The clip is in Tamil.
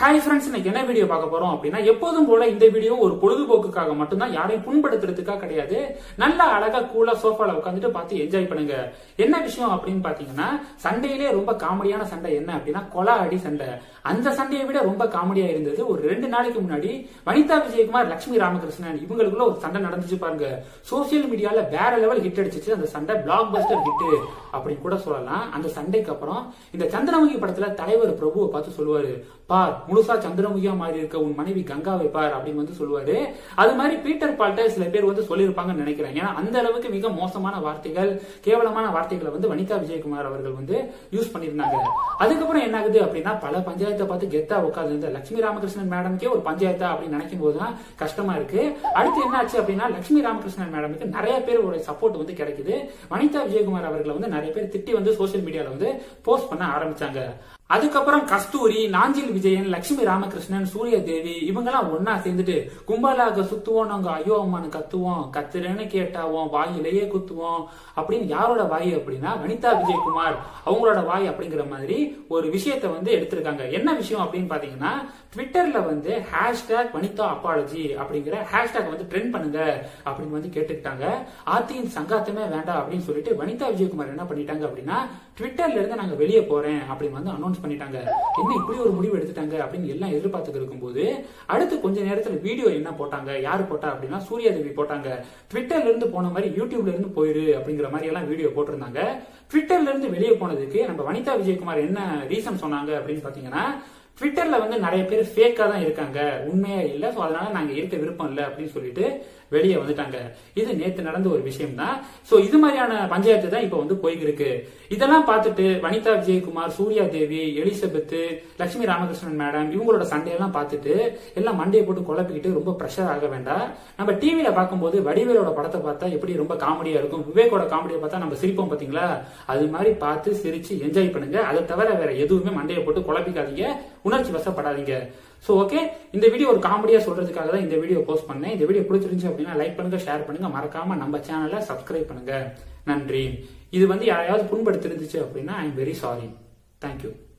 ஹாய் ஃப்ரெண்ட்ஸ் இன்னைக்கு என்ன வீடியோ பார்க்க போறோம் அப்படின்னா எப்போதும் போல இந்த வீடியோ ஒரு பொழுதுபோக்குக்காக மட்டும்தான் யாரையும் புண்படுத்துறதுக்காக கிடையாது நல்லா அழகா கூலா சோஃபால உட்காந்துட்டு பார்த்து என்ஜாய் பண்ணுங்க என்ன விஷயம் அப்படின்னு பாத்தீங்கன்னா சண்டையிலே ரொம்ப காமெடியான சண்டை என்ன அப்படின்னா கொலா அடி சண்டை அந்த சண்டையை விட ரொம்ப காமெடியா இருந்தது ஒரு ரெண்டு நாளைக்கு முன்னாடி வனிதா விஜயகுமார் லட்சுமி ராமகிருஷ்ணன் இவங்களுக்குள்ள ஒரு சண்டை நடந்துச்சு பாருங்க சோசியல் மீடியால வேற லெவல் ஹிட் அடிச்சிச்சு அந்த சண்டை பிளாக் பஸ்டர் ஹிட் அப்படின்னு கூட சொல்லலாம் அந்த சண்டைக்கு அப்புறம் இந்த சந்திரமுகி படத்துல தலைவர் பிரபுவை பார்த்து சொல்லுவாரு பார் முழுசா சந்திரமுகியா மாறி இருக்க உன் மனைவி கங்காவை பார் அப்படின்னு வந்து சொல்லுவாரு அது மாதிரி பீட்டர் பால்ட்ட சில பேர் வந்து சொல்லியிருப்பாங்கன்னு நினைக்கிறேன் ஏன்னா அந்த அளவுக்கு மிக மோசமான வார்த்தைகள் கேவலமான வார்த்தைகளை வந்து வனிதா விஜயகுமார் அவர்கள் வந்து யூஸ் பண்ணியிருந்தாங்க அதுக்கப்புறம் என்ன ஆகுது அப்படின்னா பல பஞ்சாயத்தை பார்த்து கெத்தா உட்காந்து இந்த லட்சுமி ராமகிருஷ்ணன் மேடம்க்கே ஒரு பஞ்சாயத்தா அப்படின்னு நினைக்கும் போதுதான் கஷ்டமா இருக்கு அடுத்து என்ன ஆச்சு அப்படின்னா லட்சுமி ராமகிருஷ்ணன் மேடமுக்கு நிறைய பேரோட சப்போர்ட் வந்து கிடைக்குது வனிதா விஜயகுமார் அவர்களை வந்து நிறைய பேர் திட்டி வந்து சோசியல் மீடியால வந்து போஸ்ட் பண்ண ஆரம்பிச்சாங்க அதுக்கப்புறம் கஸ்தூரி நாஞ்சில் விஜயன் லட்சுமி ராமகிருஷ்ணன் சூரிய தேவி இவங்கெல்லாம் ஒன்னா சேர்ந்துட்டு கும்பலாக சுத்துவோம் நாங்க ஐயோ அம்மானு கத்துவோம் கத்துறேன்னு கேட்டாவோம் வாயிலேயே குத்துவோம் அப்படின்னு யாரோட வாய் அப்படின்னா வனிதா விஜயகுமார் அவங்களோட வாய் அப்படிங்கிற மாதிரி ஒரு விஷயத்த வந்து எடுத்திருக்காங்க என்ன விஷயம் அப்படின்னு பாத்தீங்கன்னா ட்விட்டர்ல வந்து ஹேஷ்டாக் வனிதா அப்பாலஜி அப்படிங்கிற ஹேஷ்டாக் வந்து ட்ரெண்ட் பண்ணுங்க அப்படின்னு வந்து கேட்டுக்கிட்டாங்க ஆத்தியின் சங்காத்தமே வேண்டாம் அப்படின்னு சொல்லிட்டு வனிதா விஜயகுமார் என்ன பண்ணிட்டாங்க அப்படின்னா ட்விட்டர்ல இருந்து நாங்க வெளியே போறேன் அப்படின்னு வந்து அனௌன்ஸ் பண்ணிட்டாங்க என்ன இப்படி ஒரு முடிவு எடுத்துட்டாங்க அப்படின்னு எல்லாம் எதிர்பார்த்துட்டு இருக்கும்போது அடுத்து கொஞ்ச நேரத்துல வீடியோ என்ன போட்டாங்க யாரு போட்டா அப்படின்னா சூர்யாதேவி போட்டாங்க ட்விட்டர்ல இருந்து போன மாதிரி யூடியூப்ல இருந்து போயிரு அப்படிங்கிற மாதிரி எல்லாம் வீடியோ போட்டிருந்தாங்க ட்விட்டர்ல இருந்து வெளியே போனதுக்கு நம்ம வனிதா விஜயகுமார் என்ன ரீசன் சொன்னாங்க அப்படின்னு பாத்தீங்கன்னா ட்விட்டர்ல வந்து நிறைய பேர் ஃபேக்கா தான் இருக்காங்க உண்மையா இல்ல சோ அதனால நாங்க இருக்க விருப்பம் இல்ல அப்படின்னு சொல்லிட்டு வெளியே வந்துட்டாங்க இது நேத்து நடந்த ஒரு விஷயம் தான் சோ இது மாதிரியான பஞ்சாயத்து தான் இப்ப வந்து போய்க்கு இருக்கு இதெல்லாம் பார்த்துட்டு வனிதா விஜயகுமார் சூர்யா தேவி எலிசபெத் லட்சுமி ராமகிருஷ்ணன் மேடம் இவங்களோட சண்டையெல்லாம் பார்த்துட்டு எல்லாம் மண்டையை போட்டு குழப்பிக்கிட்டு ரொம்ப ப்ரெஷர் ஆக வேண்டாம் நம்ம டிவியில பார்க்கும்போது வடிவேலோட படத்தை பார்த்தா எப்படி ரொம்ப காமெடியா இருக்கும் விவேக்கோட காமெடியை பார்த்தா நம்ம சிரிப்போம் பாத்தீங்களா அது மாதிரி பார்த்து சிரிச்சு என்ஜாய் பண்ணுங்க அதை தவிர வேற எதுவுமே மண்டையை போட்டு குழப்பிக்காதீங்க உணர்ச்சி வசப்படாதீங்க ஸோ ஓகே இந்த வீடியோ ஒரு காமெடியா சொல்றதுக்காக தான் இந்த வீடியோ போஸ்ட் பண்ணேன் இந்த வீடியோ பிடிச்சிருந்துச்சு அப்படின்னா லைக் பண்ணுங்க ஷேர் பண்ணுங்க மறக்காம நம்ம சேனலை சப்ஸ்கிரைப் பண்ணுங்க நன்றி இது வந்து யாரையாவது புண்படுத்திருந்துச்சு அப்படின்னா I am very sorry thank you